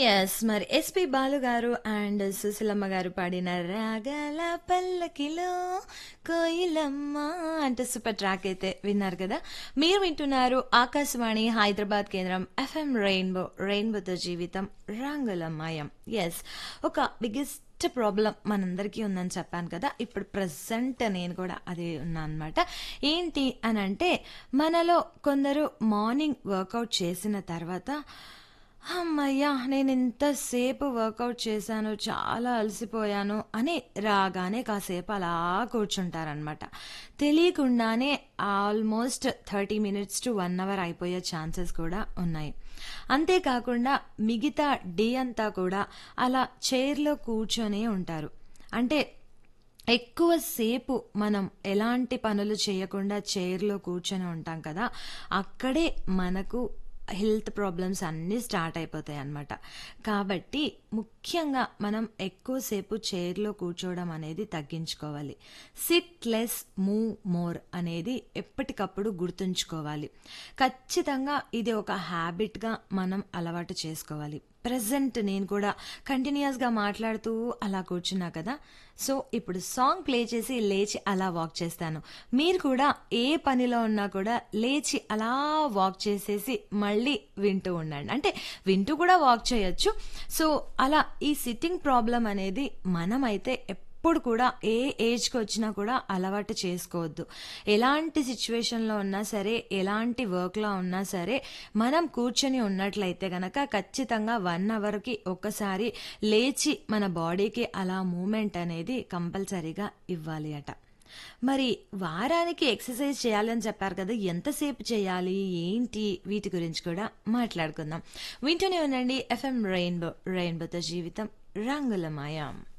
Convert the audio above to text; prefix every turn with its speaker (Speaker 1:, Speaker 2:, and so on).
Speaker 1: yes మరి SP Balu గారు and Susheelamma గారు పాడిన రాగల పల్లకిలో కోయిలమ్మ అంటే సూపర్ ట్రాక్ అయితే విన్నారు కదా మీరు వింటున్నారు ఆకాశవాణి హైదరాబాద్ కేంద్రం ఎఫ్ఎం రెయిన్బో రెయిన్బోతో జీవితం రంగులమయం ఎస్ ఒక బిగ్గెస్ట్ ప్రాబ్లం మనందరికీ ఉందని చెప్పాను కదా ఇప్పుడు ప్రజెంట్ నేను కూడా అది ఉన్నా అనమాట ఏంటి అని అంటే మనలో కొందరు మార్నింగ్ వర్కౌట్ చేసిన తర్వాత అమ్మయ్యా నేను ఇంతసేపు వర్కౌట్ చేశాను చాలా అలసిపోయాను అని రాగానే కాసేపు అలా కూర్చుంటారనమాట తెలియకుండానే almost thirty minutes to one hour అయిపోయే ఛాన్సెస్ కూడా ఉన్నాయి అంతేకాకుండా మిగతా డే అంతా కూడా అలా చైర్లో కూర్చొని ఉంటారు అంటే ఎక్కువసేపు మనం ఎలాంటి పనులు చేయకుండా చైర్లో కూర్చొని ఉంటాం కదా అక్కడే మనకు హెల్త్ ప్రాబ్లమ్స్ అన్నీ స్టార్ట్ అయిపోతాయి అన్నమాట కాబట్టి ముఖ్యంగా మనం ఎక్కువసేపు చైర్లో కూర్చోవడం అనేది తగ్గించుకోవాలి సిట్ లెస్ మూవ్ మోర్ అనేది ఎప్పటికప్పుడు గుర్తుంచుకోవాలి ఖచ్చితంగా ఇది ఒక హ్యాబిట్గా మనం అలవాటు చేసుకోవాలి ప్రజెంట్ నేను కూడా కంటిన్యూస్గా మాట్లాడుతూ అలా కూర్చున్నా కదా సో ఇప్పుడు సాంగ్ ప్లే చేసి లేచి అలా వాక్ చేస్తాను మీరు కూడా ఏ పనిలో ఉన్నా కూడా లేచి అలా వాక్ చేసేసి మళ్ళీ వింటూ ఉండండి అంటే వింటూ కూడా వాక్ చేయొచ్చు సో అలా ఈ సిట్టింగ్ ప్రాబ్లం అనేది మనమైతే ఎప్పుడు కూడా ఏ ఏజ్కి వచ్చినా కూడా అలవాటు చేసుకోవద్దు ఎలాంటి సిచ్యువేషన్లో ఉన్నా సరే ఎలాంటి వర్క్లో ఉన్నా సరే మనం కూర్చొని ఉన్నట్లయితే గనక ఖచ్చితంగా వన్ అవర్కి ఒక్కసారి లేచి మన బాడీకి అలా మూమెంట్ అనేది కంపల్సరీగా ఇవ్వాలి అట మరి వారానికి ఎక్సర్సైజ్ చేయాలని చెప్పారు కదా ఎంతసేపు చేయాలి ఏంటి వీటి గురించి కూడా మాట్లాడుకుందాం వింటూనే ఉండండి ఎఫ్ఎం రెయిన్బో రెయిన్బోతో జీవితం రంగులమయం